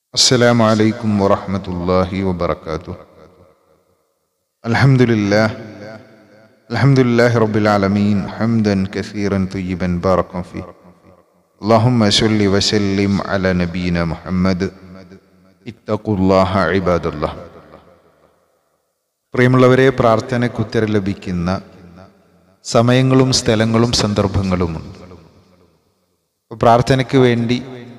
السلام عليكم ورحمة الله وبركاته الحمد لله الحمد لله رب العالمين حمدا كثيرا طيبا باركا فيه اللهم صل وسلم على نبينا محمد اتقوا الله عباد الله പ്രിയമുള്ളവരെ പ്രാർത്ഥനയ്ക്ക് ഉത്തരം ലഭിക്കുന്ന സമയങ്ങളും സ്ഥലങ്ങളും സന്ദർഭങ്ങളുമുണ്ട് അപ്പോൾ പ്രാർത്ഥനയ്ക്ക് വേണ്ടി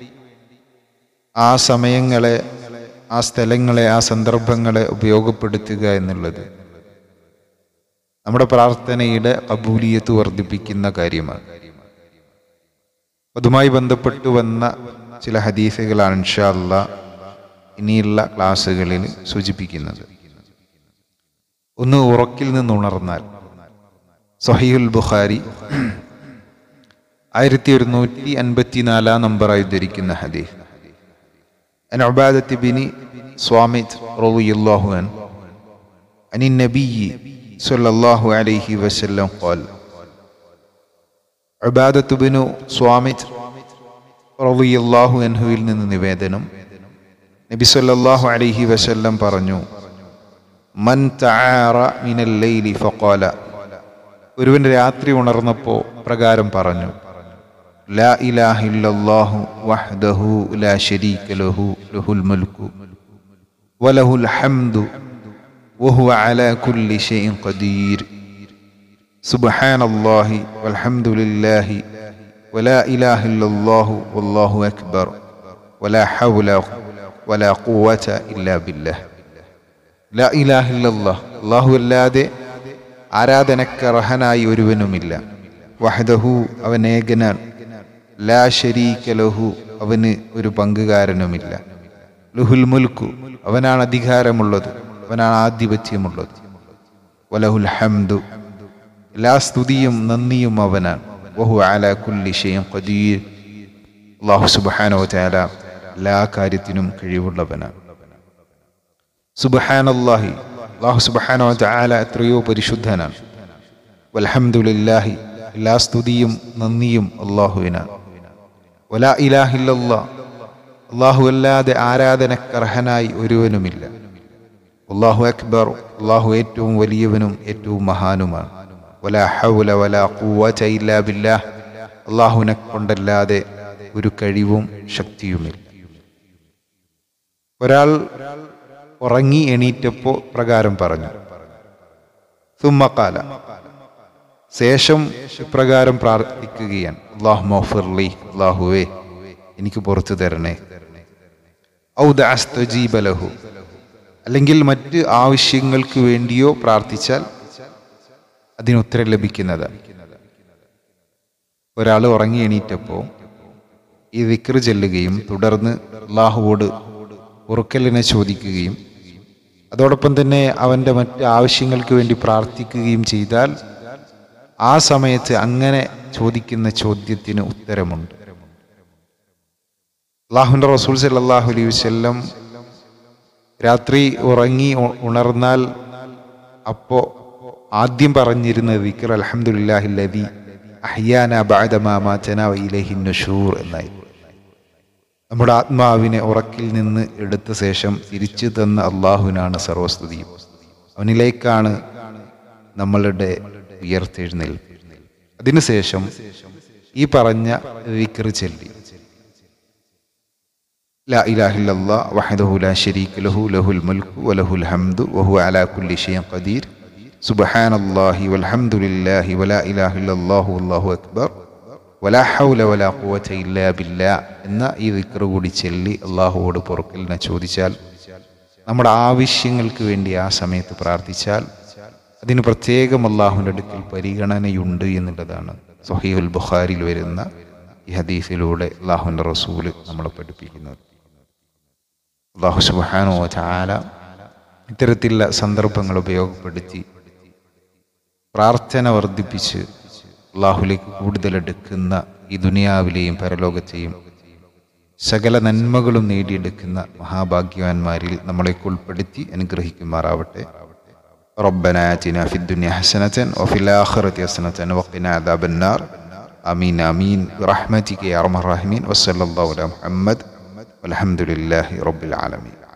ആ സമയങ്ങളെ ആ സ്ഥലങ്ങളെ ആ സന്ദർഭങ്ങളെ ഉപയോഗപ്പെടുത്തുക എന്നുള്ളത് നമ്മുടെ പ്രാർത്ഥനയുടെ കബൂലിയത്ത് വർദ്ധിപ്പിക്കുന്ന കാര്യമാണ് അതുമായി ബന്ധപ്പെട്ട് വന്ന ചില ഹദീസുകളാണ് ഇൻഷാല്ല ഇനിയുള്ള ക്ലാസ്സുകളിൽ സൂചിപ്പിക്കുന്നത് ഒന്ന് ഉറക്കിൽ നിന്ന് ഉണർന്നാൽ സഹീൽ ബുഖാരി ആയിരത്തി ഒരുന്നൂറ്റി അൻപത്തിനാലാം നമ്പറായി ധരിക്കുന്ന ഹദീസ് عن عبادة بن صامت رضي الله عنه عن النبي صلى الله عليه وسلم قال عبادة بن صامت رضي الله عنه ൽ നിന്ന് നിവേദനം നബി സല്ലല്ലാഹു അലൈഹി വസല്ലം പറഞ്ഞു മൻ തആറ മിനൽ ലൈലി ഫഖാല ഒരുവൻ രാത്രി ഉണർന്നപ്പോൾ പ്രകാരം പറഞ്ഞു لا إله إلا الله وحده لا شريك له له الملك وله الحمد وهو على كل شيء قدير سبحان الله والحمد لله ولا إله إلا الله والله أكبر ولا حول ولا قوة إلا بالله لا إله إلا الله الله അല്ലാതെ ആരാധനക്കർഹനായി ഒരുവനുമില്ല വഹദഹു അവൻ ഏകനാൻ ലാ ഷരീക ലഹു അവന് ഒരു പങ്കുകാരനുമില്ല ലുഹുൽ മുൽക്കു അവനാണ് അധികാരമുള്ളത് അവനാണ് ആധിപത്യമുള്ളത് വലഹുൽ ഹംദു എല്ലാ സ്തുതിയും നന്ദിയും അവനാണ് വഹു അല കുല്ലി ഷെയ്യും ഖദീർ അള്ളാഹു സുബാനോ തആല എല്ലാ കാര്യത്തിനും കഴിവുള്ളവനാണ് സുബഹാനല്ലാഹി അള്ളാഹു സുബാനോ തആല എത്രയോ പരിശുദ്ധനാണ് വൽഹംദുലില്ലാഹി എല്ലാ സ്തുതിയും നന്ദിയും അള്ളാഹുവിനാണ് വലാ ഇലാഹില്ല അള്ളാഹു അല്ലാതെ ആരാധനക്കർഹനായി ഒരുവനുമില്ല അള്ളാഹു അക്ബർ അള്ളാഹു ഏറ്റവും വലിയവനും ഏറ്റവും മഹാനുമാണ് വലാ ഹൗല വലാ ഖുവത ഇല്ലാ ബില്ലാഹ് അള്ളാഹുവിനെ കൊണ്ടല്ലാതെ ഒരു കഴിവും ശക്തിയുമില്ല ഒരാൾ ഉറങ്ങി എണീറ്റപ്പോൾ പ്രകാരം പറഞ്ഞു സുമ്മക്കാല ശേഷം ഇപ്രകാരം പ്രാർത്ഥിക്കുകയാണ് അള്ളാഹു മൗഫിർലി അള്ളാഹുവേ എനിക്ക് പുറത്തു തരണേ ഔദാസ്തജീബലഹു അല്ലെങ്കിൽ മറ്റ് ആവശ്യങ്ങൾക്ക് വേണ്ടിയോ പ്രാർത്ഥിച്ചാൽ അതിന് ഉത്തരം ലഭിക്കുന്നത് ഒരാൾ ഉറങ്ങി എണീറ്റപ്പോൾ ഈ വിക്ർ ചെല്ലുകയും തുടർന്ന് അള്ളാഹുവോട് ഉറുക്കലിനെ ചോദിക്കുകയും അതോടൊപ്പം തന്നെ അവൻ്റെ മറ്റ് ആവശ്യങ്ങൾക്ക് വേണ്ടി പ്രാർത്ഥിക്കുകയും ചെയ്താൽ ആ സമയത്ത് അങ്ങനെ ചോദിക്കുന്ന ചോദ്യത്തിന് ഉത്തരമുണ്ട് അള്ളാഹുൻ്റെ റസൂൽ സല്ലാഹു അലൈഹി വല്ലം രാത്രി ഉറങ്ങി ഉണർന്നാൽ അപ്പോൾ ആദ്യം പറഞ്ഞിരുന്ന വിക്ർ അലഹമുല്ലാഹില്ലതി അഹ്യാന ബാദമാമാചന ഇലഹി നഷൂർ എന്നായി നമ്മുടെ ആത്മാവിനെ ഉറക്കിൽ നിന്ന് എടുത്ത ശേഷം തിരിച്ചു തന്ന അള്ളാഹുവിനാണ് സർവസ്തുതിയും അവനിലേക്കാണ് നമ്മളുടെ ഉയർത്തെഴുന്നേൽപ്പ് അതിനുശേഷം ഈ പറഞ്ഞ വിക്ർ ചൊല്ലി لا إله إلا الله وحده لا شريك له له الملك وله الحمد وهو على كل شيء قدير سبحان الله والحمد لله ولا إله إلا الله والله أكبر ولا حول ولا قوة إلا بالله എന്ന ഈ വിക്ർ കൂടി ചൊല്ലി അള്ളാഹുവോട് പൊറുക്കലിനെ ചോദിച്ചാൽ നമ്മുടെ ആവശ്യങ്ങൾക്ക് വേണ്ടി ആ സമയത്ത് പ്രാർത്ഥിച്ചാൽ അതിന് പ്രത്യേകം അള്ളാഹുവിൻ്റെ അടുക്കൽ പരിഗണനയുണ്ട് എന്നുള്ളതാണ് സൊഹീൽ ബുഖാരിൽ വരുന്ന ഈ ഹദീസിലൂടെ അള്ളാഹുവിൻ്റെ റസൂല് നമ്മളെ പഠിപ്പിക്കുന്നത് അള്ളാഹു സുബാനോ ചാല ഇത്തരത്തിലുള്ള സന്ദർഭങ്ങൾ ഉപയോഗപ്പെടുത്തി പ്രാർത്ഥന വർദ്ധിപ്പിച്ച് അള്ളാഹുലേക്ക് കൂടുതൽ എടുക്കുന്ന ഈ ദുനിയാവിലെയും പരലോകത്തെയും സകല നന്മകളും നേടിയെടുക്കുന്ന മഹാഭാഗ്യവാന്മാരിൽ നമ്മളേക്ക് ഉൾപ്പെടുത്തി അനുഗ്രഹിക്കുമാറാവട്ടെ ربنا آتنا في الدنيا حسنة وفي الآخرة حسنة وقنا عذاب النار آمين آمين برحمتك يا أرحم الراحمين وصلى الله على محمد വലഹമുല്ലാഹി റബ്ബിൽ ആലമീൻ